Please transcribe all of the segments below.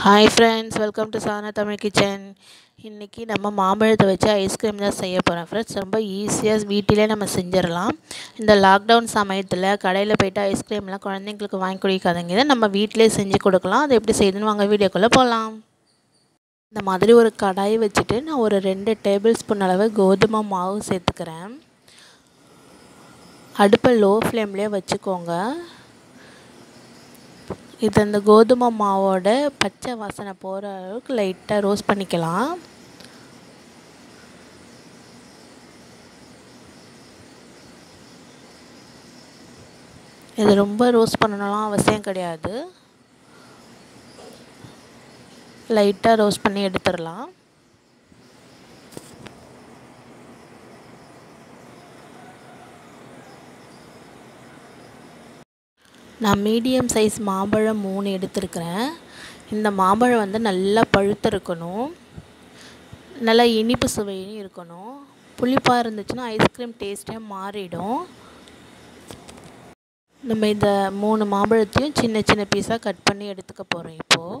hi friends welcome to Sana Tamil kitchen இன்றைக்கி நம்ம மாம்பழத்தை வச்சு ஐஸ்கிரீம் தான் செய்ய போகிறோம் ஃப்ரெண்ட்ஸ் ரொம்ப ஈஸியாக வீட்டிலே நம்ம செஞ்சிடலாம் இந்த லாக்டவுன் சமயத்தில் கடையில் போய்ட்டு ஐஸ்கிரீம்லாம் குழந்தைங்களுக்கு வாங்கி குடிக்காதீங்க இதை நம்ம வீட்டிலே செஞ்சு கொடுக்கலாம் அது எப்படி செய்யுதுன்னு வாங்க வீடியோக்குள்ளே போகலாம் இந்த மாதிரி ஒரு கடாய் வச்சுட்டு நான் ஒரு ரெண்டு டேபிள் ஸ்பூன் அளவு கோதுமை மாவு சேர்த்துக்கிறேன் அடுப்பை லோ ஃப்ளேம்லேயே வச்சுக்கோங்க இது அந்த கோதுமை மாவோட பச்சை வாசனை போகிற அளவுக்கு லைட்டாக ரோஸ்ட் பண்ணிக்கலாம் இது ரொம்ப ரோஸ்ட் பண்ணணும்லாம் அவசியம் கிடையாது லைட்டாக ரோஸ்ட் பண்ணி எடுத்துடலாம் நான் மீடியம் சைஸ் மாம்பழம் மூணு எடுத்துருக்கிறேன் இந்த மாம்பழம் வந்து நல்லா பழுத்திருக்கணும் நல்லா இனிப்பு சுவையும் இருக்கணும் புளிப்பாக இருந்துச்சுன்னா ஐஸ்கிரீம் டேஸ்ட்டே மாறிடும் நம்ம இந்த மூணு மாம்பழத்தையும் சின்ன சின்ன பீஸாக கட் பண்ணி எடுத்துக்க போகிறோம் இப்போது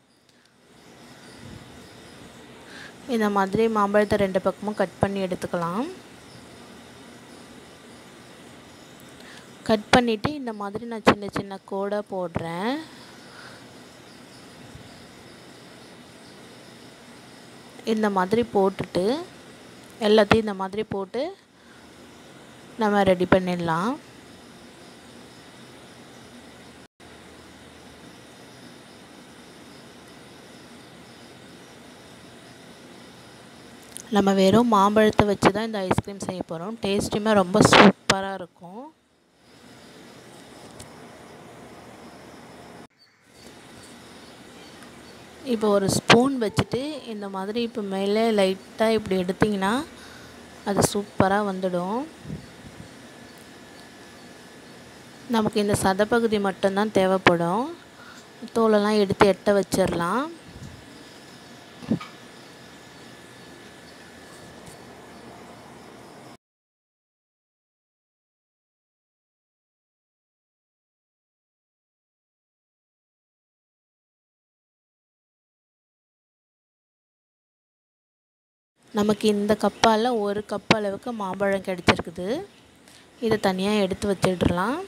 இந்த மாதிரி மாம்பழத்தை ரெண்டு பக்கமும் கட் பண்ணி எடுத்துக்கலாம் கட் பண்ணிவிட்டு இந்த மாதிரி நான் சின்ன சின்ன கோடை போடுறேன் இந்த மாதிரி போட்டுட்டு எல்லாத்தையும் இந்த மாதிரி போட்டு நம்ம ரெடி பண்ணிடலாம் நம்ம வெறும் மாம்பழத்தை வச்சு தான் இந்த ஐஸ்கிரீம் செய்ய போகிறோம் டேஸ்ட்டுமே ரொம்ப சூப்பராக இருக்கும் இப்போ ஒரு ஸ்பூன் வச்சுட்டு இந்த மாதிரி இப்போ மேலே லைட்டாக இப்படி எடுத்திங்கன்னா அது சூப்பராக வந்துடும் நமக்கு இந்த சதப்பகுதி மட்டும்தான் தேவைப்படும் தோலெல்லாம் எடுத்து எட்ட வச்சிடலாம் நமக்கு இந்த கப்பால் ஒரு கப் அளவுக்கு மாம்பழம் கிடச்சிருக்குது இதை தனியாக எடுத்து வச்சிடலாம்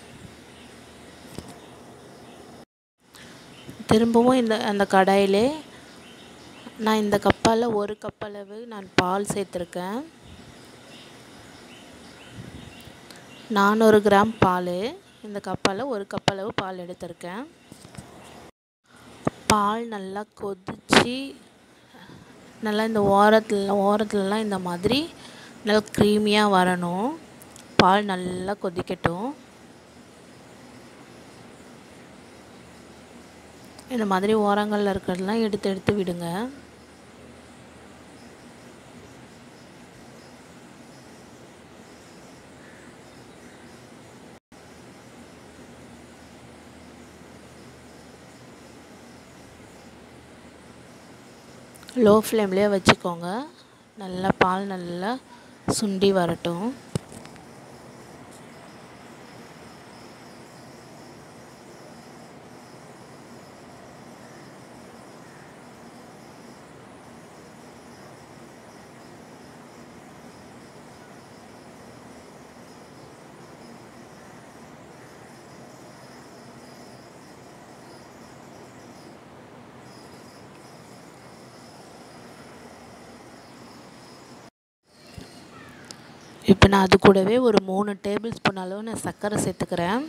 திரும்பவும் இந்த அந்த கடாயிலே நான் இந்த கப்பால் ஒரு கப் அளவு நான் பால் சேர்த்துருக்கேன் நானூறு கிராம் பால் இந்த கப்பால் ஒரு கப் அளவு பால் எடுத்திருக்கேன் பால் நல்லா கொதித்து நல்லா இந்த ஓரத்தில் ஓரத்துலலாம் இந்த மாதிரி நல்லா க்ரீமியாக வரணும் பால் நல்லா கொதிக்கட்டும் இந்த மாதிரி ஓரங்களில் இருக்கிறதெல்லாம் எடுத்து எடுத்து விடுங்க லோ ஃப்ளேம்லேயே வச்சுக்கோங்க நல்லா பால் நல்லா சுண்டி வரட்டும் இப்போ நான் அது கூடவே ஒரு மூணு டேபிள் ஸ்பூன் அளவு நான் சர்க்கரை சேர்த்துக்கிறேன்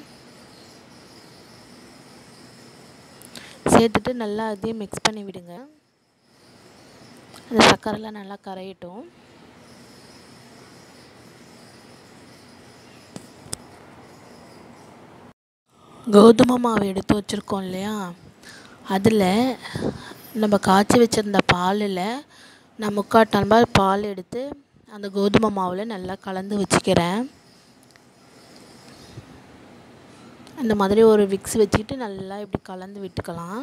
சேர்த்துட்டு நல்லா அதையும் மிக்ஸ் பண்ணி விடுங்க அந்த சர்க்கரைலாம் நல்லா கரையட்டும் கோதுமை மாவு எடுத்து வச்சுருக்கோம் இல்லையா அதில் நம்ம காய்ச்சி வச்சுருந்த பாலில் நான் முக்கால் டம்ளர் பால் எடுத்து அந்த கோதுமை மாவில் நல்லா கலந்து வச்சுக்கிறேன் இந்த மாதிரி ஒரு விக்ஸ் வச்சுக்கிட்டு நல்லா இப்படி கலந்து விட்டுக்கலாம்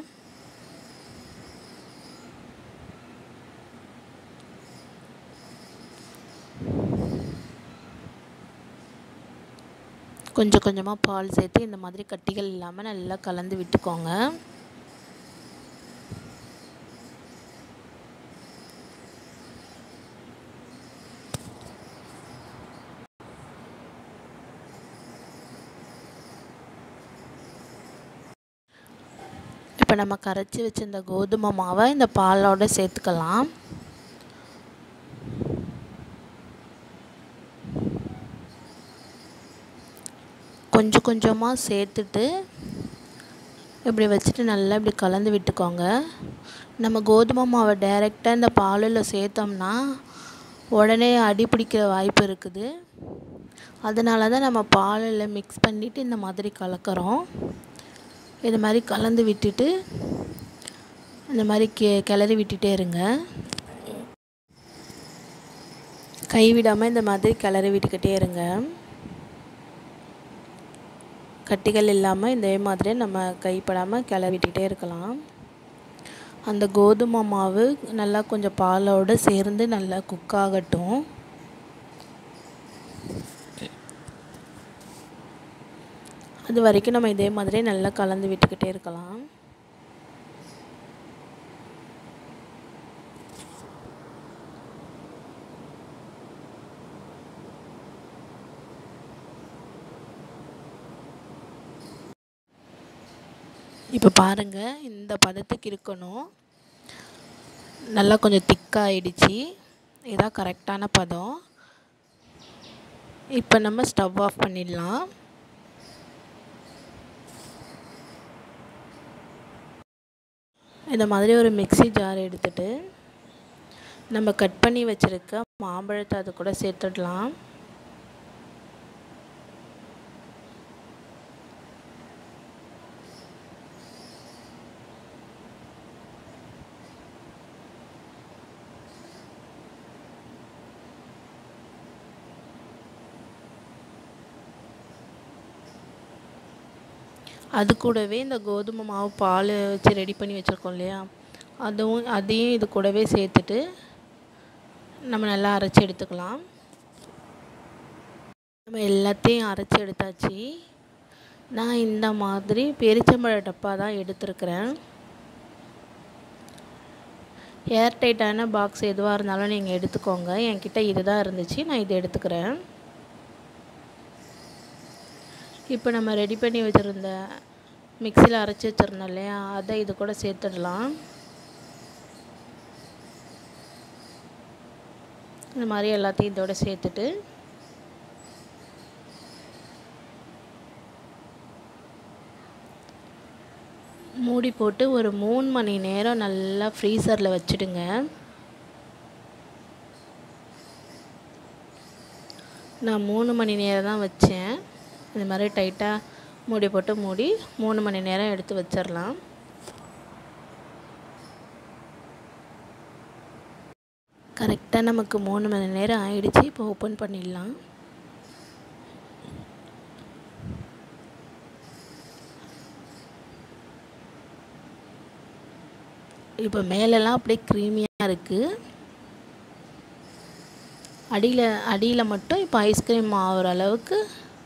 கொஞ்சம் கொஞ்சமாக பால் சேர்த்து இந்த மாதிரி கட்டிகள் இல்லாமல் நல்லா கலந்து விட்டுக்கோங்க இப்போ நம்ம கரைச்சி வச்சிருந்த கோதுமை மாவை இந்த பாலோட சேர்த்துக்கலாம் கொஞ்சம் கொஞ்சமாக சேர்த்துட்டு இப்படி வச்சுட்டு நல்லா இப்படி கலந்து விட்டுக்கோங்க நம்ம கோதுமை மாவை டைரெக்டாக இந்த பாலில் சேர்த்தோம்னா உடனே அடி பிடிக்கிற வாய்ப்பு இருக்குது அதனால தான் நம்ம பாலில் மிக்ஸ் பண்ணிவிட்டு இந்த மாதிரி கலக்கிறோம் இது மாதிரி கலந்து விட்டுட்டு இந்த மாதிரி கெ கிளறி விட்டுட்டே இருங்க கைவிடாமல் இந்த மாதிரி கிளறி விட்டுக்கிட்டே இருங்க கட்டிகள் இல்லாமல் இதே மாதிரி நம்ம கைப்படாமல் கிளறி விட்டுக்கிட்டே இருக்கலாம் அந்த கோதுமை மாவு நல்லா கொஞ்சம் பாலோடு சேர்ந்து நல்லா குக் ஆகட்டும் அது வரைக்கும் நம்ம இதே மாதிரி நல்லா கலந்து விட்டுக்கிட்டே இருக்கலாம் இப்போ பாருங்கள் இந்த பதத்துக்கு இருக்கணும் நல்லா கொஞ்சம் திக்காகிடுச்சு இதான் கரெக்டான பதம் இப்போ நம்ம ஸ்டவ் ஆஃப் பண்ணிடலாம் இந்த மாதிரி ஒரு மிக்சி ஜார் எடுத்துட்டு நம்ம கட் பண்ணி வச்சுருக்க மாம்பழத்தை அது கூட சேர்த்துடலாம் அது கூடவே இந்த கோதுமை மாவு பால் வச்சு ரெடி பண்ணி வச்சுருக்கோம் இல்லையா அதுவும் அதையும் இது கூடவே சேர்த்துட்டு நம்ம நல்லா அரைச்சி எடுத்துக்கலாம் நம்ம எல்லாத்தையும் அரைச்சி எடுத்தாச்சு நான் இந்த மாதிரி பெரிச்சம்பழ டப்பா தான் எடுத்துருக்கிறேன் ஏர்டைட்டான பாக்ஸ் எதுவாக இருந்தாலும் நீங்கள் எடுத்துக்கோங்க என்கிட்ட இது தான் இருந்துச்சு நான் இதை எடுத்துக்கிறேன் இப்போ நம்ம ரெடி பண்ணி வச்சுருந்த மிக்சியில் அரைச்சி வச்சுருந்தோம் இல்லையா அதை இது கூட சேர்த்துடலாம் இந்த மாதிரி எல்லாத்தையும் இதோட சேர்த்துட்டு மூடி போட்டு ஒரு மூணு மணி நேரம் நல்லா ஃப்ரீசரில் வச்சுடுங்க நான் மூணு மணி நேரம் தான் வச்சேன் இந்த மாதிரி டைட்டாக மூடி போட்டு மூடி மூணு மணி நேரம் எடுத்து வச்சிடலாம் கரெக்டாக நமக்கு மூணு மணி நேரம் ஆயிடுச்சு இப்போ ஓப்பன் பண்ணிடலாம் இப்போ மேலெல்லாம் அப்படியே க்ரீமியாக இருக்குது அடியில் அடியில் மட்டும் இப்போ ஐஸ்கிரீம் ஆகிற அளவுக்கு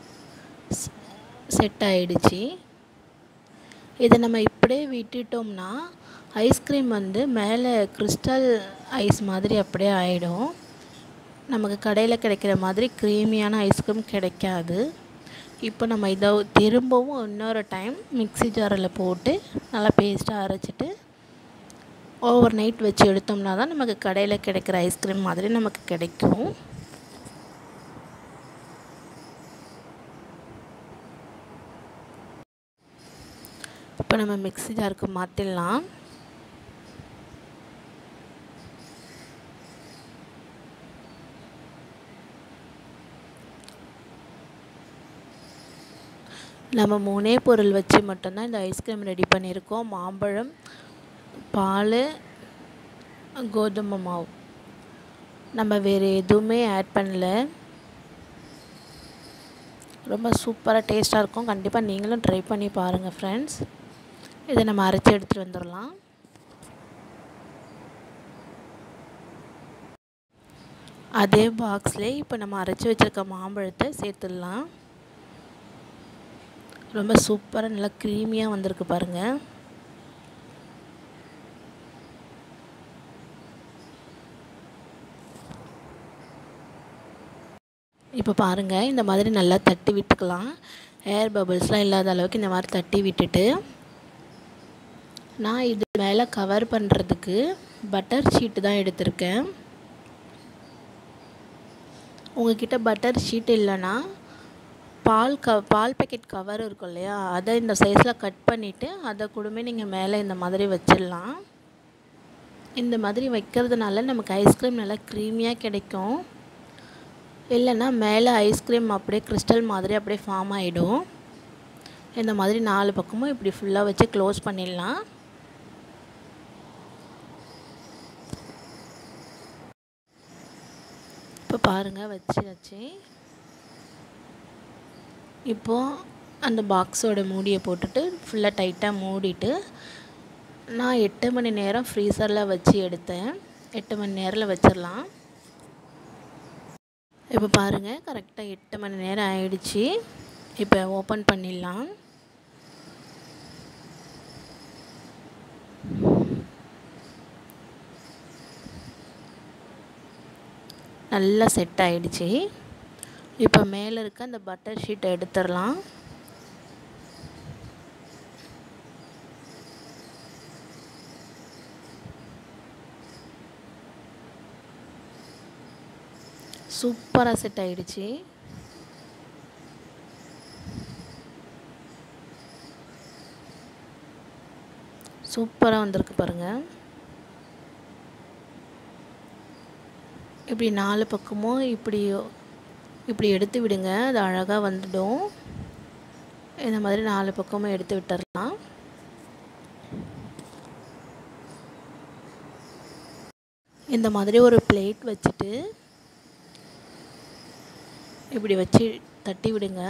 செட் ஆகிடுச்சு இதை நம்ம இப்படியே விட்டுட்டோம்னா ஐஸ்கிரீம் வந்து மேலே கிறிஸ்டல் ஐஸ் மாதிரி அப்படியே ஆகிடும் நமக்கு கடையில் கிடைக்கிற மாதிரி க்ரீமியான ஐஸ்கிரீம் கிடைக்காது இப்போ நம்ம இதை திரும்பவும் இன்னொரு டைம் மிக்ஸி ஜாரில் போட்டு நல்லா பேஸ்ட்டாக அரைச்சிட்டு ஓவர் நைட் வச்சு எடுத்தோம்னா தான் நமக்கு கடையில் கிடைக்கிற ஐஸ்கிரீம் மாதிரி நமக்கு கிடைக்கும் இப்போ நம்ம மிக்ஸி ஜாருக்கு மாற்றிடலாம் நம்ம மூணே பொருள் வச்சு மட்டும்தான் இந்த ஐஸ்கிரீம் ரெடி பண்ணியிருக்கோம் மாம்பழம் பால் கோதுமை மாவு நம்ம வேறு எதுவுமே ஆட் பண்ணல ரொம்ப சூப்பராக டேஸ்ட்டாக இருக்கும் கண்டிப்பாக நீங்களும் ட்ரை பண்ணி பாருங்கள் ஃப்ரெண்ட்ஸ் இதை நம்ம அரைச்சி எடுத்துகிட்டு வந்துடலாம் அதே பாக்ஸ்லேயே இப்போ நம்ம அரைச்சி வச்சுருக்க மாம்பழத்தை சேர்த்துடலாம் ரொம்ப சூப்பராக நல்லா க்ரீமியாக வந்திருக்கு பாருங்கள் இப்போ பாருங்கள் இந்த மாதிரி நல்லா தட்டி விட்டுக்கலாம் ஏர் பபிள்ஸ்லாம் இல்லாத அளவுக்கு இந்த மாதிரி தட்டி விட்டுட்டு நான் இது மேலே கவர் பண்ணுறதுக்கு பட்டர் ஷீட்டு தான் எடுத்திருக்கேன் உங்ககிட்ட பட்டர் ஷீட் இல்லைன்னா பால் க பால் பேக்கெட் கவர் இருக்கும் இல்லையா அதை இந்த சைஸில் கட் பண்ணிவிட்டு அதை கூடமே நீங்கள் மேலே இந்த மாதிரி வச்சிடலாம் இந்த மாதிரி வைக்கிறதுனால நமக்கு ஐஸ்கிரீம் நல்லா க்ரீமியாக கிடைக்கும் இல்லைன்னா மேலே ஐஸ்கிரீம் அப்படியே கிறிஸ்டல் மாதிரி அப்படியே ஃபார்ம் ஆகிடும் இந்த மாதிரி நாலு பக்கமும் இப்படி ஃபுல்லாக வச்சு க்ளோஸ் பண்ணிடலாம் இப்போ பாருங்கள் வச்சாச்சு இப்போது அந்த பாக்ஸோட மூடியை போட்டுட்டு ஃபுல்லாக டைட்டாக மூடிட்டு நான் எட்டு மணி நேரம் ஃப்ரீசரில் வச்சு எடுத்தேன் எட்டு மணி நேரில் வச்சிடலாம் இப்போ பாருங்கள் கரெக்டாக எட்டு மணி நேரம் ஆயிடுச்சு இப்போ ஓப்பன் பண்ணிடலாம் நல்லா செட் ஆயிடுச்சு இப்போ மேலே இருக்க அந்த பட்டர் ஷீட்டை எடுத்துடலாம் சூப்பராக செட் ஆயிடுச்சு சூப்பராக வந்திருக்கு பாருங்கள் இப்படி நாலு பக்கமும் இப்படி இப்படி எடுத்து விடுங்க அது அழகாக வந்துடும் இந்த மாதிரி நாலு பக்கமும் எடுத்து விட்டுறலாம் இந்த மாதிரி ஒரு பிளேட் வச்சுட்டு இப்படி வச்சு தட்டி விடுங்க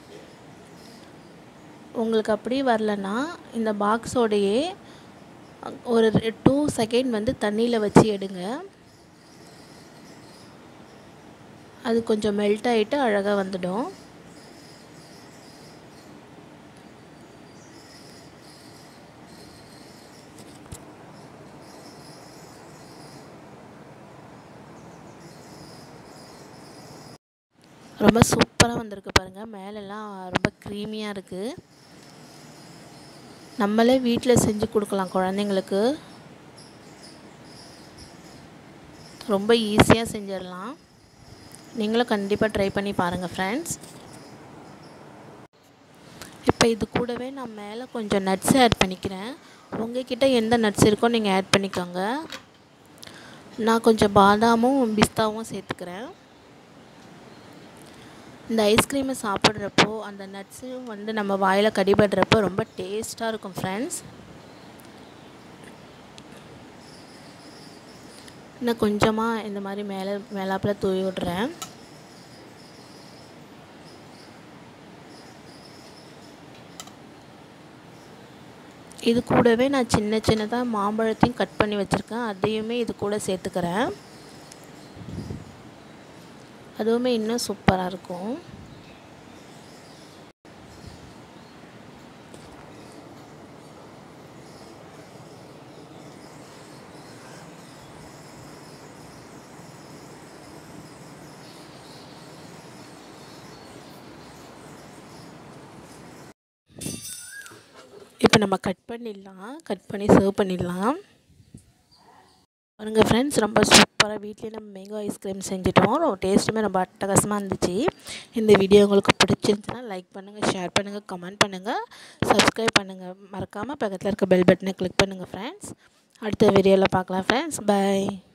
உங்களுக்கு அப்படி வரலன்னா இந்த பாக்ஸோடையே ஒரு டூ செகண்ட் வந்து தண்ணியில் வச்சு எடுங்க அது கொஞ்சம் மெல்ட் ஆகிட்டு அழகாக வந்துடும் ரொம்ப சூப்பராக வந்திருக்கு பாருங்கள் மேலெல்லாம் ரொம்ப க்ரீமியாக இருக்குது நம்மளே வீட்டில் செஞ்சு கொடுக்கலாம் குழந்தைங்களுக்கு ரொம்ப ஈஸியாக செஞ்சிடலாம் நீங்களும் கண்டிப்பாக ட்ரை பண்ணி பாருங்கள் ஃப்ரெண்ட்ஸ் இப்போ இது கூடவே நான் மேலே கொஞ்சம் நட்ஸ் ஆட் பண்ணிக்கிறேன் உங்ககிட்ட எந்த நட்ஸ் இருக்கோ நீங்கள் ஆட் பண்ணிக்கோங்க நான் கொஞ்சம் பாதாமும் பிஸ்தாவும் சேர்த்துக்கிறேன் இந்த ஐஸ்கிரீமை சாப்பிட்றப்போ அந்த நட்ஸும் வந்து நம்ம வாயில் கடிபடுறப்போ ரொம்ப டேஸ்ட்டாக இருக்கும் ஃப்ரெண்ட்ஸ் இன்னும் கொஞ்சமாக இந்த மாதிரி மேலே மேலாப்பில் தூவி விட்றேன் இது கூடவே நான் சின்ன சின்னதாக மாம்பழத்தையும் கட் பண்ணி வச்சுருக்கேன் அதையுமே இது கூட சேர்த்துக்கிறேன் அதுவுமே இன்னும் சூப்பராக இருக்கும் இப்போ நம்ம கட் பண்ணிடலாம் கட் பண்ணி சர்வ் பண்ணிடலாம் பாருங்கள் ஃப்ரெண்ட்ஸ் ரொம்ப சூப்பராக வீட்லேயே நம்ம மேங்கோ ஐஸ்கிரீம் செஞ்சுட்டோம் ரொம்ப டேஸ்ட்டுமே ரொம்ப அட்டகாசமாக இருந்துச்சு இந்த வீடியோ உங்களுக்கு பிடிச்சிருந்துச்சுன்னா லைக் பண்ணுங்கள் ஷேர் பண்ணுங்கள் கமெண்ட் பண்ணுங்கள் சப்ஸ்கிரைப் பண்ணுங்கள் மறக்காமல் பக்கத்தில் இருக்க பெல் பட்டனை கிளிக் பண்ணுங்கள் ஃப்ரெண்ட்ஸ் அடுத்த வீடியோவில் பார்க்கலாம் ஃப்ரெண்ட்ஸ் பை